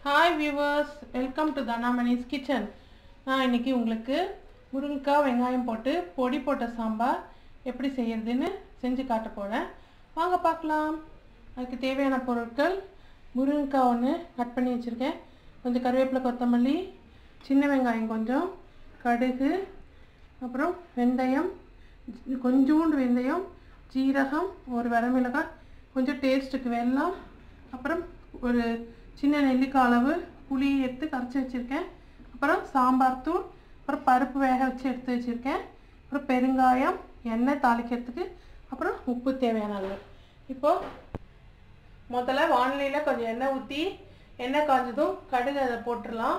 hi viewers welcome to Dhanamani's kitchen நான் இன்னைக்கு உங்களுக்கு முருங்கைக்காய் வெங்காயம் போட்டு பொடி போட்ட சாம்பார் எப்படி செய்யறதுன்னு செஞ்சு காட்ட போகிறேன் வாங்க பார்க்கலாம் அதுக்கு தேவையான பொருட்கள் முருங்கைக்காய் ஒன்று கட் பண்ணி வச்சுருக்கேன் கொஞ்சம் கருவேப்பிலை கொத்தமல்லி சின்ன வெங்காயம் கொஞ்சம் கடுகு அப்புறம் வெந்தயம் கொஞ்சோண்டு வெந்தயம் ஜீரகம் ஒரு வரமிளகாய் கொஞ்சம் டேஸ்ட்டுக்கு வெல்லம் அப்புறம் ஒரு சின்ன நெல்லிக்காய் அளவு புளி எடுத்து கரைச்சி வச்சுருக்கேன் அப்புறம் சாம்பார் தூள் அப்புறம் பருப்பு வேக வச்சு எடுத்து வச்சுருக்கேன் அப்புறம் பெருங்காயம் எண்ணெய் தாளிக்கிறதுக்கு அப்புறம் உப்பு தேவையான அளவு இப்போது முதல்ல வானிலையில் கொஞ்சம் எண்ணெய் ஊற்றி எண்ணெய் காஞ்சதும் கடுகு அதை போட்டுடலாம்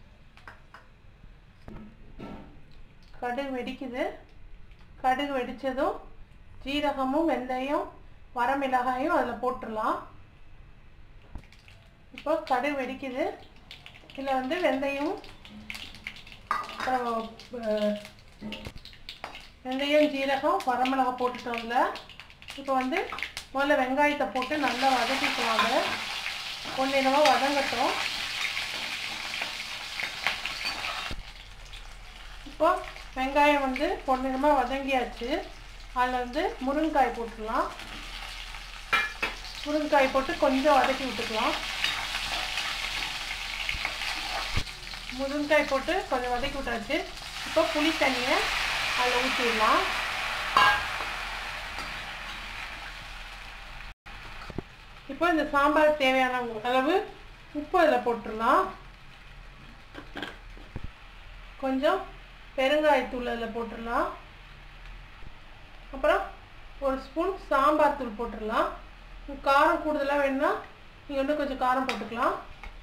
கடுகு வெடிக்குது கடுகு வெடித்ததும் ஜீரகமும் வெந்தயம் வரமிளகாயும் அதில் போட்டுடலாம் இப்போ கடுகு வெடிக்குது இதில் வந்து வெந்தயம் அப்புறம் அஹ், வெந்தயம் ஜீரகம் வரமிளகாய் போட்டுட்டோம் அதில் இப்போ வந்து முதல்ல வெங்காயத்தை போட்டு நல்லா வதக்கிக்குவாங்க பொன்னிறமாக வதங்கட்டும் இப்போ வெங்காயம் வந்து பொன்னிறமாக வதங்கியாச்சு அதில் வந்து முருங்கைக்காய் போட்டுடலாம் முருங்கைக்காய் போட்டு கொஞ்சம் வதக்கி விட்டுக்கலாம் முருங்கைக்காய் போட்டு கொஞ்சம் வதக்கி விட்டாச்சு இப்போ புளி தண்ணியை அதில் ஊற்றிடலாம் இப்போ இந்த சாம்பார் தேவையான அளவு உப்பு அதில் போட்டுடலாம் கொஞ்சம் பெருங்காயத்தூள் அதில் போட்டுடலாம் அப்புறம் ஒரு ஸ்பூன் சாம்பார் தூள் போட்டுடலாம் உங்களுக்கு காரம் கூடுதலாக வேணும்னா நீங்கள் இன்னும் கொஞ்சம் காரம் போட்டுக்கலாம்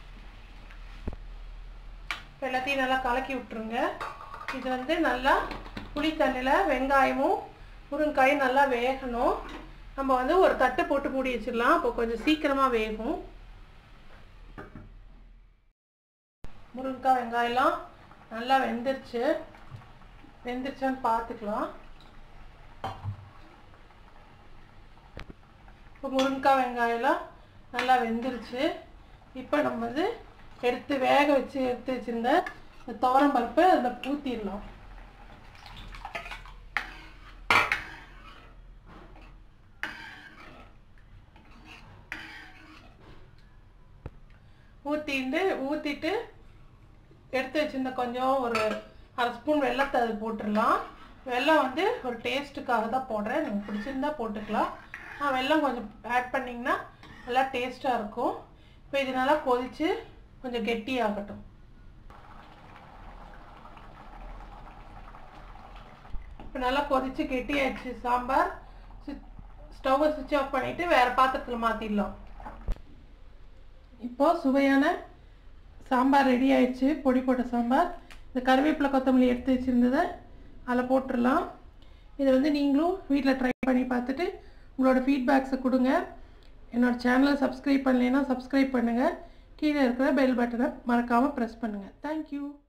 இப்போ எல்லாத்தையும் நல்லா கலக்கி விட்டுருங்க இது வந்து நல்லா புளி தண்ணியில் வெங்காயமும் முருங்காயும் நல்லா வேகணும் நம்ம வந்து ஒரு தட்டு போட்டு மூடி வச்சிடலாம் அப்போ கொஞ்சம் சீக்கிரமாக வேகும் முருங்கைக்காய் வெங்காயம்லாம் நல்லா வெந்துருச்சு வெந்துருச்சான்னு பார்த்துக்கலாம் இப்போ முருங்கைக்காய் வெங்காயம்லாம் நல்லா வெந்துருச்சு இப்போ நம்ம வந்து எடுத்து வேக வச்சு எடுத்து வச்சிருந்த இந்த துவரம் பருப்பை அதில் ஊற்றிடலாம் ஊற்றிட்டு ஊற்றிட்டு எடுத்து வச்சிருந்த கொஞ்சம் ஒரு அரை ஸ்பூன் வெள்ளத்தை அது போட்டுடலாம் வெல்லம் வந்து ஒரு டேஸ்ட்டுக்காக தான் போடுறேன் நீங்கள் பிடிச்சிருந்தா போட்டுக்கலாம் ஆ வெல்லம் கொஞ்சம் ஆட் பண்ணிங்கன்னா நல்லா டேஸ்ட்டாக இருக்கும் இப்போ இது நல்லா கொதித்து கொஞ்சம் கெட்டியாகட்டும் இப்போ நல்லா கொதித்து கெட்டியாயிடுச்சு சாம்பார் ஸ்டவ்வை சுவிட்ச் ஆஃப் பண்ணிவிட்டு வேறு பாத்திரத்தில் மாற்றிடலாம் இப்போது சுவையான சாம்பார் ரெடி ஆயிடுச்சு பொடி போட்ட சாம்பார் இந்த கருவேப்பிலை கொத்தமல்லி எடுத்து வச்சுருந்ததை அதில் போட்டுடலாம் இதை வந்து நீங்களும் வீட்டில் ட்ரை பண்ணி பார்த்துட்டு உங்களோட ஃபீட்பேக்ஸை கொடுங்க என்னோடய சேனலை சப்ஸ்கிரைப் பண்ணலைன்னா சப்ஸ்கிரைப் பண்ணுங்கள் கீழே இருக்கிற பெல் பட்டனை மறக்காமல் ப்ரெஸ் பண்ணுங்கள் தேங்க்யூ